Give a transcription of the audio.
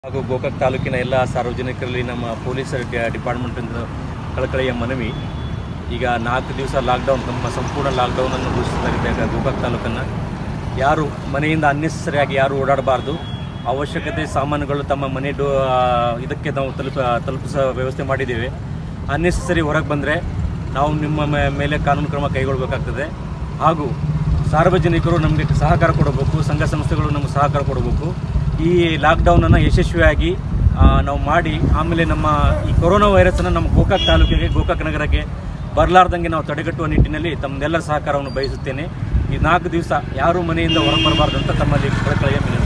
ಹಾಗೂ ಗೋಕಾಕ್ ತಾಲೂಕಿನ ಎಲ್ಲ ಸಾರ್ವಜನಿಕರಲ್ಲಿ ನಮ್ಮ ಪೊಲೀಸ್ ಡಿಪಾರ್ಟ್ಮೆಂಟಿಂದ ಕಳಕಳಿಯ ಮನವಿ ಈಗ ನಾಲ್ಕು ದಿವಸ ಲಾಕ್ಡೌನ್ ನಮ್ಮ ಸಂಪೂರ್ಣ ಲಾಕ್ಡೌನನ್ನು ಘೋಷಿಸಲಾಗಿದೆ ಗೋಕಾಕ್ ತಾಲೂಕನ್ನು ಯಾರು ಮನೆಯಿಂದ ಅನ್ನೆಸರಿಯಾಗಿ ಯಾರು ಓಡಾಡಬಾರ್ದು ಅವಶ್ಯಕತೆ ಸಾಮಾನುಗಳು ತಮ್ಮ ಮನೆ ಡೋ ಆ, ಇದಕ್ಕೆ ನಾವು ತಲುಪ ತಲುಪಿಸೋ ವ್ಯವಸ್ಥೆ ಮಾಡಿದ್ದೇವೆ ಅನ್ನೆಸರಿ ಹೊರಗೆ ಬಂದರೆ ನಾವು ನಿಮ್ಮ ಮೇ- ಮೇಲೆ ಕಾನೂನು ಕ್ರಮ ಕೈಗೊಳ್ಳಬೇಕಾಗ್ತದೆ ಹಾಗೂ ಸಾರ್ವಜನಿಕರು ನಮಗೆ ಸಹಕಾರ ಕೊಡಬೇಕು ಸಂಘ ಸಂಸ್ಥೆಗಳು ನಮಗೆ ಸಹಕಾರ ಕೊಡಬೇಕು ಈ ಲಾಕ್ಡೌನನ್ನು ಯಶಸ್ವಿಯಾಗಿ ಆ, ನಾವು ಮಾಡಿ ಆಮೇಲೆ ನಮ್ಮ ಈ ಕೊರೋನಾ ವೈರಸ್ಸನ್ನು ನಮ್ಮ ಗೋಕಾಕ್ ತಾಲೂಕಿಗೆ ಗೋಕಾಕ್ ನಗರಕ್ಕೆ ಬರಲಾರ್ದಂಗೆ ನಾವು ತಡೆಗಟ್ಟುವ ನಿಟ್ಟಿನಲ್ಲಿ ತಮ್ಮೆಲ್ಲರ ಸಹಕಾರವನ್ನು ಬಯಸುತ್ತೇನೆ ಈ ನಾಲ್ಕು ದಿವಸ ಯಾರೂ ಮನೆಯಿಂದ ಹೊರಗೆ ಬರಬಾರ್ದು ಅಂತ ತಮ್ಮಲ್ಲಿ ಕಳಕಳಿಯ ವಿನಂತಿ